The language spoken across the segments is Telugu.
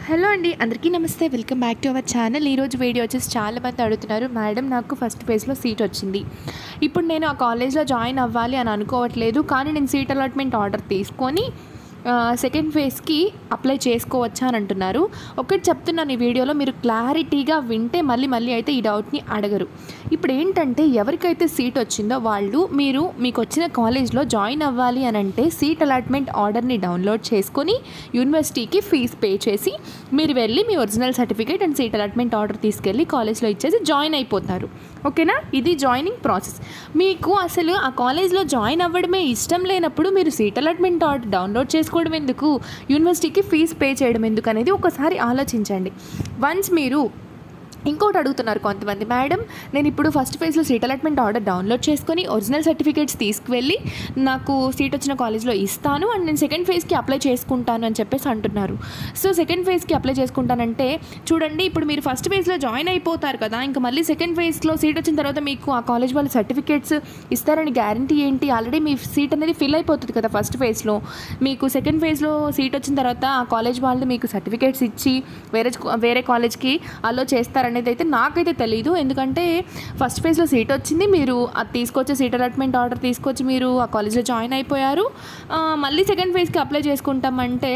హలో అండి అందరికీ నమస్తే welcome back to our channel ఈరోజు వీడియో వచ్చేసి చాలా మంది అడుగుతున్నారు మేడం నాకు ఫస్ట్ ఫేజ్లో సీట్ వచ్చింది ఇప్పుడు నేను ఆ కాలేజ్లో జాయిన్ అవ్వాలి అని అనుకోవట్లేదు కానీ నేను సీట్ అలాట్మెంట్ ఆర్డర్ తీసుకొని సెకండ్ ఫేజ్కి అప్లై చేసుకోవచ్చా అని అంటున్నారు ఒకటి చెప్తున్నాను ఈ వీడియోలో మీరు క్లారిటీగా వింటే మళ్ళీ మళ్ళీ అయితే ఈ డౌట్ని అడగరు ఇప్పుడు ఏంటంటే ఎవరికైతే సీట్ వచ్చిందో వాళ్ళు మీరు మీకు వచ్చిన కాలేజ్లో జాయిన్ అవ్వాలి అని అంటే సీట్ అలాట్మెంట్ ఆర్డర్ని డౌన్లోడ్ చేసుకొని యూనివర్సిటీకి ఫీజ్ పే చేసి మీరు వెళ్ళి మీ original certificate and seat allotment order తీసుకెళ్ళి కాలేజ్లో ఇచ్చేసి జాయిన్ అయిపోతారు ఓకేనా ఇది జాయినింగ్ ప్రాసెస్ మీకు అసలు ఆ కాలేజ్లో జాయిన్ అవ్వడమే ఇష్టం లేనప్పుడు మీరు సీట్ అలాట్మెంట్ ఆర్డర్ డౌన్లోడ్ చేసుకోవడం ఎందుకు యూనివర్సిటీకి ఫీజ్ పే చేయడం ఎందుకు అనేది ఒకసారి ఆలోచించండి వన్స్ మీరు ఇంకోటి అడుగుతున్నారు కొంతమంది మేడం నేను ఇప్పుడు ఫస్ట్ ఫేజ్లో సీట్ అలాట్మెంట్ ఆర్డర్ డౌన్లోడ్ చేసుకొని ఒరిజినల్ సర్టిఫికేట్స్ తీసుకువెళ్ళి నాకు సీట్ వచ్చిన కాలేజ్లో ఇస్తాను అండ్ నేను సెకండ్ ఫేజ్కి అప్లై చేసుకుంటాను అని చెప్పేసి అంటున్నారు సో సెకండ్ ఫేజ్కి అప్లై చేసుకుంటానంటే చూడండి ఇప్పుడు మీరు ఫస్ట్ ఫేజ్లో జాయిన్ అయిపోతారు కదా ఇంకా మళ్ళీ సెకండ్ ఫేజ్లో సీట్ వచ్చిన తర్వాత మీకు ఆ కాలేజ్ వాళ్ళ సర్టిఫికేట్స్ ఇస్తారని గ్యారంటీ ఏంటి ఆల్రెడీ మీ సీట్ అనేది ఫిల్ అయిపోతుంది కదా ఫస్ట్ ఫేజ్లో మీకు సెకండ్ ఫేజ్లో సీట్ వచ్చిన తర్వాత ఆ కాలేజ్ వాళ్ళు మీకు సర్టిఫికేట్స్ ఇచ్చి వేరే వేరే కాలేజ్కి అలో చేస్తారనేది అయితే నాకైతే తెలియదు ఎందుకంటే ఫస్ట్ ఫేజ్లో సీట్ వచ్చింది మీరు అది తీసుకొచ్చి సీట్ అలాట్మెంట్ ఆర్డర్ తీసుకొచ్చి మీరు ఆ కాలేజ్లో జాయిన్ అయిపోయారు ఆ, మళ్ళీ సెకండ్ ఫేజ్కి అప్లై చేసుకుంటామంటే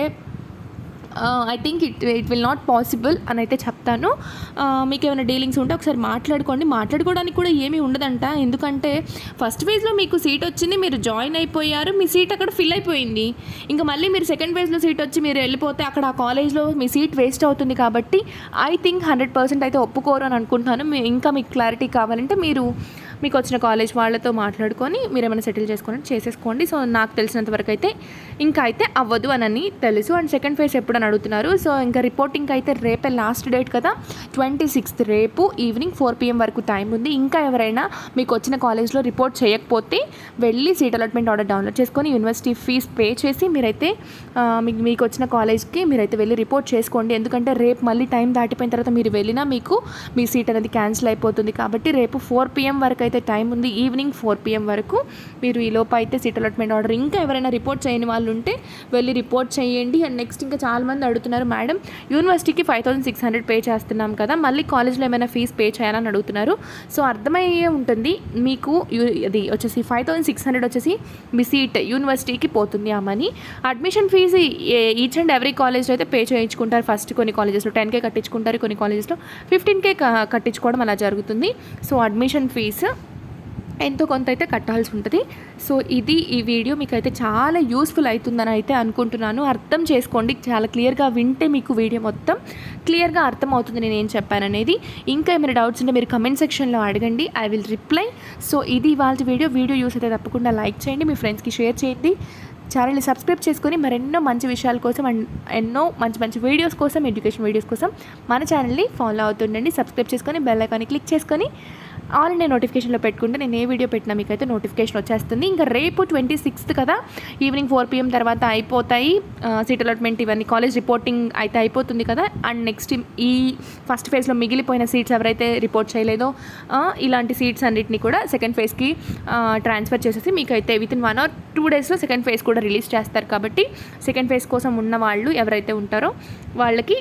I think it it will not possible అని అయితే చెప్తాను ఆ, మీకు ఏమైనా డీలింగ్స్ ఉంటే ఒకసారి మాట్లాడుకోండి మాట్లాడుకోవడానికి కూడా ఏమీ ఉండదంట ఎందుకంటే ఫస్ట్ ఫేజ్లో మీకు సీట్ వచ్చింది మీరు జాయిన్ అయిపోయారు మీ సీట్ అక్కడ ఫిల్ అయిపోయింది ఇంకా మళ్ళీ మీరు సెకండ్ ఫేజ్లో సీట్ వచ్చి మీరు వెళ్ళిపోతే అక్కడ ఆ కాలేజ్లో మీ సీట్ వేస్ట్ అవుతుంది కాబట్టి ఐ థింక్ హండ్రెడ్ పర్సెంట్ అయితే ఒప్పుకోరు అని అనుకుంటున్నాను మీ- ఇంకా మీకు క్లారిటీ కావాలంటే మీరు మీకు వచ్చిన కాలేజ్ వాళ్ళతో మాట్లాడుకొని మీరు ఏమైనా సెటిల్ చేసుకొని చేసేసుకోండి సో నాకు తెలిసినంత వరకు అయితే ఇంకా అయితే అవ్వదు అని తెలుసు అండ్ సెకండ్ ఫేజ్ ఎప్పుడు అని అడుగుతున్నారు సో ఇంకా రిపోర్టింగ్ అయితే రేపే లాస్ట్ డేట్ కదా ట్వంటీ సిక్స్త్ రేపు ఈవినింగ్ ఫోర్ పిఎం వరకు టైం ఉంది ఇంకా ఎవరైనా మీకు వచ్చిన కాలేజ్లో రిపోర్ట్ చేయకపోతే వెళ్ళి సీట్ అలాట్మెంట్ ఆర్డర్ డౌన్లోడ్ చేసుకొని యూనివర్సిటీ ఫీజ్ పే చేసి మీరైతే ఆ, మీకు మీకు వచ్చిన కాలేజ్కి మీరైతే వెళ్ళి రిపోర్ట్ చేసుకోండి ఎందుకంటే రేపు మళ్ళీ టైం దాటిపోయిన తర్వాత మీరు వెళ్ళినా మీకు మీ సీట్ అనేది క్యాన్సిల్ అయిపోతుంది కాబట్టి రేపు ఫోర్ పిఎం వరకు అయితే టైం ఉంది ఈవినింగ్ ఫోర్ పిఎం వరకు మీరు ఈ లోపు అయితే సీట్ అలాట్మెంట్ ఆర్డర్ ఇంకా ఎవరైనా రిపోర్ట్ చేయని వాళ్ళు ఉంటే వెళ్ళి రిపోర్ట్ చేయండి అండ్ నెక్స్ట్ ఇంకా చాలా మంది అడుగుతున్నారు మేడం యూనివర్సిటీకి five thousand six hundred pay చేస్తున్నాం కదా మళ్ళీ కాలేజ్లో ఏమైనా ఫీజ్ పే చేయాలని అడుగుతున్నారు సో అర్థమయ్యే ఉంటుంది మీకు యు- అది వచ్చేసి ఫైవ్ థౌసండ్ సిక్స్ హండ్రెడ్ వచ్చేసి మీ సీట్ యూనివర్సిటీకి పోతుంది ఆ money admission fee each and every కాలేజ్లో అయితే పే చేయించుకుంటారు ఫస్ట్ కొన్ని కాలేజెస్లో టెన్ కే కట్టించుకుంటారు కొన్ని కాలేజెస్లో ఫిఫ్టీన్ కే కట్టించుకోవడం అలా జరుగుతుంది సో అడ్మిషన్ ఫీజు ఎంతో కొంత అయితే కట్టాల్సి ఉంటుంది సో ఇది ఈ వీడియో మీకు అయితే చాలా యూస్ఫుల్ అవుతుందని అయితే అనుకుంటున్నాను అర్థం చేసుకోండి చాలా క్లియర్గా వింటే మీకు వీడియో మొత్తం క్లియర్గా అర్థం అవుతుంది నేను ఏం చెప్పాననేది ఇంకా ఏమైనా డౌట్స్ ఉంటే మీరు కమెంట్ సెక్షన్లో అడగండి ఐ విల్ రిప్లై సో ఇది ఇవాళ వీడియో వీడియో యూస్ అయితే తప్పకుండా లైక్ చేయండి మీ ఫ్రెండ్స్కి షేర్ చేయండి ఛానల్ని సబ్స్క్రైబ్ చేసుకొని మరెన్నో మంచి విషయాల కోసం అండ్ ఎన్నో మంచి మంచి వీడియోస్ కోసం ఎడ్యుకేషన్ వీడియోస్ కోసం మన ఛానల్ని ఫాలో అవుతుండండి సబ్స్క్రైబ్ చేసుకొని బెల్ ఐకాన్ని క్లిక్ చేసుకొని ఆల్ నేను నోటిఫికేషన్లో పెట్టుకుంటే నేను ఏ వీడియో పెట్టినా మీకు అయితే నోటిఫికేషన్ వచ్చేస్తుంది ఇంకా రేపు ట్వంటీ సిక్స్త్ కదా ఈవినింగ్ ఫోర్ పిఎం తర్వాత అయిపోతాయి సీట్ అలాట్మెంట్ ఇవన్నీ కాలేజ్ రిపోర్టింగ్ అయితే అయిపోతుంది కదా అండ్ నెక్స్ట్ ఈ ఫస్ట్ ఫేజ్లో మిగిలిపోయిన సీట్స్ ఎవరైతే రిపోర్ట్ చేయలేదో ఆ, ఇలాంటి సీట్స్ అన్నిటిని కూడా సెకండ్ ఫేజ్కి ట్రాన్స్ఫర్ చేసేసి మీకు అయితే within one or two డేస్లో సెకండ్ ఫేజ్ కూడా రిలీజ్ చేస్తారు కాబట్టి సెకండ్ ఫేజ్ కోసం ఉన్న వాళ్ళు ఎవరైతే ఉంటారో వాళ్ళకి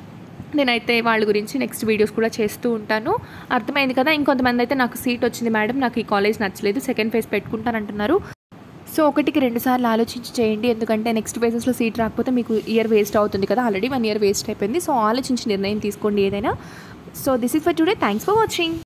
నేనైతే వాళ్ళ గురించి నెక్స్ట్ వీడియోస్ కూడా చేస్తూ ఉంటాను అర్థమైంది కదా ఇంకొంతమంది అయితే నాకు సీట్ వచ్చింది మేడం నాకు ఈ కాలేజ్ నచ్చలేదు సెకండ్ ఫేజ్ పెట్టుకుంటానంటున్నారు సో ఒకటికి రెండు సార్లు ఆలోచించి చేయండి ఎందుకంటే నెక్స్ట్ ఫేజెస్లో సీట్ రాకపోతే మీకు ఇయర్ వేస్ట్ అవుతుంది కదా ఆల్రెడీ వన్ ఇయర్ వేస్ట్ అయిపోయింది సో ఆలోచించి నిర్ణయం తీసుకోండి ఏదైనా so this is for today thanks for watching